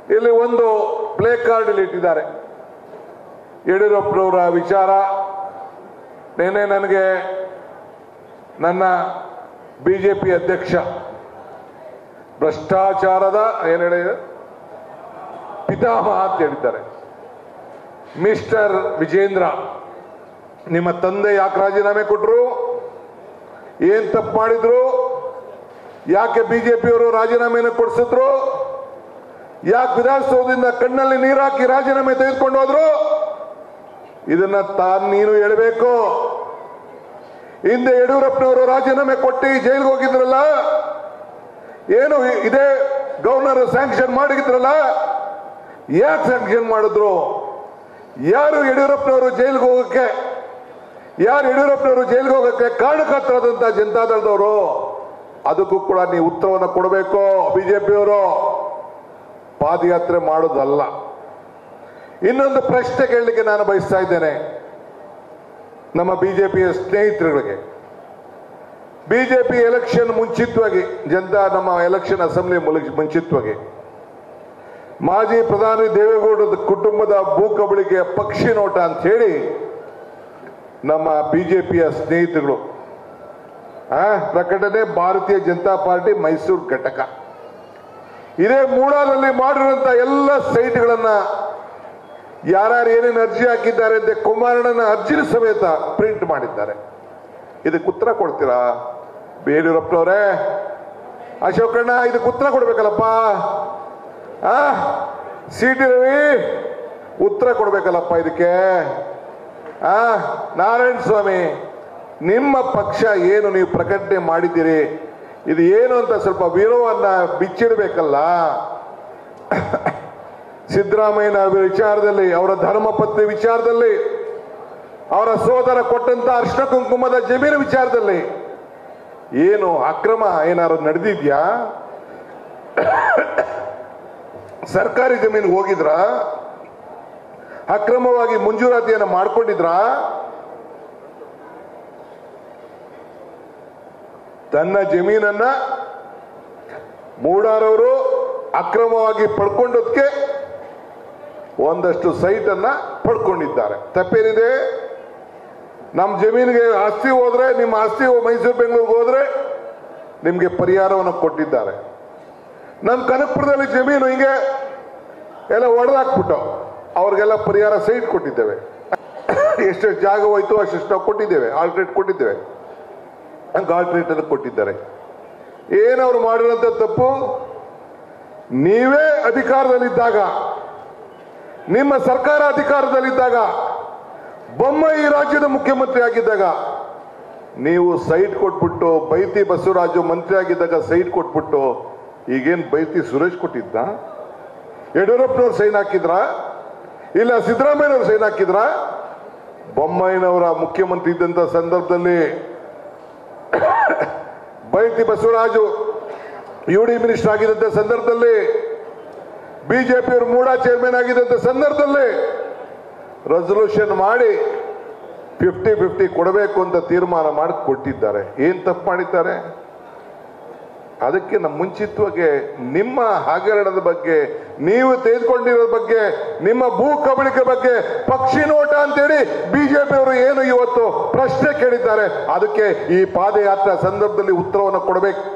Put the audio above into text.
ಇಲ್ಲಿ ಒಂದು play card ಇಲ್ಲಿ ಇಟ್ಟಿದ್ದಾರೆ ಯಡಿಯೂರಪ್ಪನವರ ವಿಚಾರ ನಿನ್ನೆ ನನಗೆ ನನ್ನ ಬಿಜೆಪಿ ಅಧ್ಯಕ್ಷ ಭ್ರಷ್ಟಾಚಾರದ ಏನು ಹೇಳಿದೆ ಪಿತಾಮಹ ಅಂತ ಹೇಳಿದ್ದಾರೆ ಮಿಸ್ಟರ್ ವಿಜೇಂದ್ರ ನಿಮ್ಮ ತಂದೆ ಯಾಕೆ ರಾಜೀನಾಮೆ ಕೊಟ್ಟರು ಏನ್ ತಪ್ಪು ಮಾಡಿದ್ರು ಯಾಕೆ ಬಿಜೆಪಿಯವರು ರಾಜೀನಾಮೆಯನ್ನು ಕೊಡಿಸಿದ್ರು ಯಾಕೆ ವಿಧಾನಸೌಧದಿಂದ ಕಣ್ಣಲ್ಲಿ ನೀರು ಹಾಕಿ ರಾಜೀನಾಮೆ ತೆಗೆದುಕೊಂಡು ಹೋದ್ರು ಇದನ್ನ ತಾನು ನೀನು ಹೇಳಬೇಕು ಹಿಂದೆ ಯಡಿಯೂರಪ್ಪನವರು ರಾಜೀನಾಮೆ ಕೊಟ್ಟು ಜೈಲಿಗೆ ಹೋಗಿದ್ರಲ್ಲ ಏನು ಇದೇ ಗವರ್ನರ್ ಸ್ಯಾಂಕ್ಷನ್ ಮಾಡಿದ್ರಲ್ಲ ಯಾಕೆ ಸ್ಯಾಂಕ್ಷನ್ ಮಾಡಿದ್ರು ಯಾರು ಯಡಿಯೂರಪ್ಪನವರು ಜೈಲಿಗೆ ಹೋಗಕ್ಕೆ ಯಾರು ಯಡಿಯೂರಪ್ಪನವರು ಜೈಲಿಗೆ ಹೋಗಕ್ಕೆ ಕಾರಣಕರ್ತರಾದಂತಹ ಜನತಾದಳದವರು ಅದಕ್ಕೂ ಕೂಡ ನೀವು ಉತ್ತರವನ್ನು ಕೊಡಬೇಕು ಬಿಜೆಪಿಯವರು ಪಾದಯಾತ್ರೆ ಮಾಡೋದಲ್ಲ ಇನ್ನೊಂದು ಪ್ರಶ್ನೆ ಕೇಳಲಿಕ್ಕೆ ನಾನು ಬಯಸ್ತಾ ಇದ್ದೇನೆ ನಮ್ಮ ಬಿಜೆಪಿಯ ಸ್ನೇಹಿತರುಗಳಿಗೆ ಬಿಜೆಪಿ ಎಲೆಕ್ಷನ್ ಮುಂಚಿತವಾಗಿ ಜನತಾ ನಮ್ಮ ಎಲೆಕ್ಷನ್ ಅಸೆಂಬ್ಲಿ ಮುಲ- ಮುಂಚಿತವಾಗಿ ಮಾಜಿ ಪ್ರಧಾನಿ ದೇವೇಗೌಡರ ಕುಟುಂಬದ ಭೂ ಕಬಳಿಕೆಯ ಪಕ್ಷಿ ನೋಟ ಅಂತ ಹೇಳಿ ನಮ್ಮ ಬಿಜೆಪಿಯ ಸ್ನೇಹಿತರುಗಳು ಆ, ಪ್ರಕಟಣೆ ಭಾರತೀಯ ಜನತಾ ಪಾರ್ಟಿ ಮೈಸೂರು ಘಟಕ ಇದೇ ಮೂಡಾದಲ್ಲಿ ಮಾಡಿರುವಂತ ಎಲ್ಲ ಸೈಟ್ಗಳನ್ನ ಯಾರ್ಯಾರು ಏನೇನು ಅರ್ಜಿ ಹಾಕಿದ್ದಾರೆ ಅಂತ ಕುಮಾರಣ್ಣನ ಅರ್ಜಿನ ಸಮೇತ ಪ್ರಿಂಟ್ ಮಾಡಿದ್ದಾರೆ ಇದಕ್ಕೆ ಉತ್ತರ ಕೊಡ್ತೀರಾ ಯಡಿಯೂರಪ್ಪನವರೇ ಅಶೋಕಣ್ಣ ಇದಕ್ಕೆ ಉತ್ತರ ಕೊಡ್ಬೇಕಲ್ಲಪ್ಪ ಆ ಸಿ ಟಿ ರವಿ ಉತ್ತರ ಕೊಡ್ಬೇಕಲ್ಲಪ್ಪ ಇದಕ್ಕೆ ಆ ನಾರಾಯಣ ಸ್ವಾಮಿ ನಿಮ್ಮ ಪಕ್ಷ ಏನು ನೀವು ಪ್ರಕಟಣೆ ಮಾಡಿದ್ದೀರಿ ಇದು ಏನು ಅಂತ ಸ್ವಲ್ಪ ವಿರೋವನ್ನ ಬಿಚ್ಚಿಡಬೇಕಲ್ಲ ಸಿದ್ದರಾಮಯ್ಯನ ವಿಚಾರದಲ್ಲಿ ಅವರ ಧರ್ಮಪತ್ನಿ ವಿಚಾರದಲ್ಲಿ ಅವರ ಸೋದರ ಕೊಟ್ಟಂತ ಅರ್ಶನ ಕುಂಕುಮದ ಜಮೀನು ವಿಚಾರದಲ್ಲಿ ಏನು ಅಕ್ರಮ ಏನಾದ್ರು ನಡೆದಿದ್ಯಾ ಸರ್ಕಾರಿ ಜಮೀನು ಹೋಗಿದ್ರ ಅಕ್ರಮವಾಗಿ ಮಂಜೂರಾತಿಯನ್ನು ಮಾಡ್ಕೊಂಡಿದ್ರಾ ತನ್ನ ಜಮೀನನ್ನ ಮೂಡಾರವರು ಅಕ್ರಮವಾಗಿ ಪಡ್ಕೊಂಡದಕ್ಕೆ ಒಂದಷ್ಟು ಸೈಟ್ ಅನ್ನ ಪಡ್ಕೊಂಡಿದ್ದಾರೆ ತಪ್ಪೇನಿದೆ ನಮ್ಮ ಜಮೀನಿಗೆ ಆಸ್ತಿ ಹೋದ್ರೆ ನಿಮ್ಮ ಆಸ್ತಿ ಮೈಸೂರು ಬೆಂಗಳೂರಿಗೆ ಹೋದ್ರೆ ನಿಮ್ಗೆ ಪರಿಹಾರವನ್ನು ಕೊಟ್ಟಿದ್ದಾರೆ ನಮ್ಮ ಕನಕಪುರದಲ್ಲಿ ಜಮೀನು ಹಿಂಗೆ ಎಲ್ಲ ಒಡೆದಾಕ್ಬಿಟ್ಟು ಅವ್ರಿಗೆಲ್ಲ ಪರಿಹಾರ ಸೈಟ್ ಕೊಟ್ಟಿದ್ದೇವೆ ಎಷ್ಟೆಷ್ಟು ಜಾಗ ಹೋಯ್ತು ಅಷ್ಟೆಷ್ಟು ನಾವು ಕೊಟ್ಟಿದ್ದೇವೆ ಆಲ್ಟ್ರೇಟ್ ಕೊಟ್ಟಿದ್ದೇವೆ ಆಲ್ಟ್ರೇಟ್ ಅನ್ನು ಕೊಟ್ಟಿದ್ದಾರೆ ಏನವ್ರು ಮಾಡಿರೋಂಥ ತಪ್ಪು ನೀವೇ ಅಧಿಕಾರದಲ್ಲಿದ್ದಾಗ ನಿಮ್ಮ ಸರ್ಕಾರ ಅಧಿಕಾರದಲ್ಲಿದ್ದಾಗ ಬೊಮ್ಮಾಯಿ ರಾಜ್ಯದ ಮುಖ್ಯಮಂತ್ರಿ ಆಗಿದ್ದಾಗ ನೀವು ಸೈಟ್ ಕೊಟ್ಬಿಟ್ಟು ಬೈತಿ ಬಸವರಾಜು ಮಂತ್ರಿ ಆಗಿದ್ದಾಗ ಸೈಟ್ ಕೊಟ್ಬಿಟ್ಟು ಈಗೇನ್ ಬೈತಿ ಸುರೇಶ್ ಕೊಟ್ಟಿದ್ದ ಯಡಿಯೂರಪ್ಪನವ್ರು ಸೈನ್ ಹಾಕಿದ್ರ ಇಲ್ಲ ಸಿದ್ದರಾಮಯ್ಯನವ್ರು ಸೈನ್ ಹಾಕಿದ್ರ ಬೊಮ್ಮಾಯಿನವರ ಮುಖ್ಯಮಂತ್ರಿ ಇದ್ದಂತ ಸಂದರ್ಭದಲ್ಲಿ Byrathi Basavaraju U D minister ಆಗಿದ್ದಂತ ಸಂದರ್ಭದಲ್ಲಿ ಬಿಜೆಪಿಯವರು ಮೂಡಾ ಚೇರ್ಮನ್ ಆಗಿದ್ದಂತ ಸಂದರ್ಭದಲ್ಲಿ ರೆಸೊಲ್ಯೂಷನ್ ಮಾಡಿ ಫಿಫ್ಟಿ ಫಿಫ್ಟಿ ಕೊಡಬೇಕು ಅಂತ ತೀರ್ಮಾನ ಮಾಡಿ ಕೊಟ್ಟಿದ್ದಾರೆ ಏನ್ ತಪ್ಪು ಮಾಡಿದ್ದಾರೆ ಅದಕ್ಕೆ ನಮ್ಮ ಮುಂಚಿತವಾಗಿ ನಿಮ್ಮ ಹಗರಣದ ಬಗ್ಗೆ ನೀವು ತೆಗೆದುಕೊಂಡಿರೋ ಬಗ್ಗೆ ನಿಮ್ಮ ಭೂ ಕಬಳಿಕೆ ಬಗ್ಗೆ ಪಕ್ಷಿ ನೋಟ ಅಂತೇಳಿ ಬಿಜೆಪಿಯವರು ಏನು ಇವತ್ತು ಪ್ರಶ್ನೆ ಕೇಳಿದ್ದಾರೆ ಅದಕ್ಕೆ ಈ ಪಾದಯಾತ್ರೆ ಸಂದರ್ಭದಲ್ಲಿ ಉತ್ತರವನ್ನು ಕೊಡಬೇಕು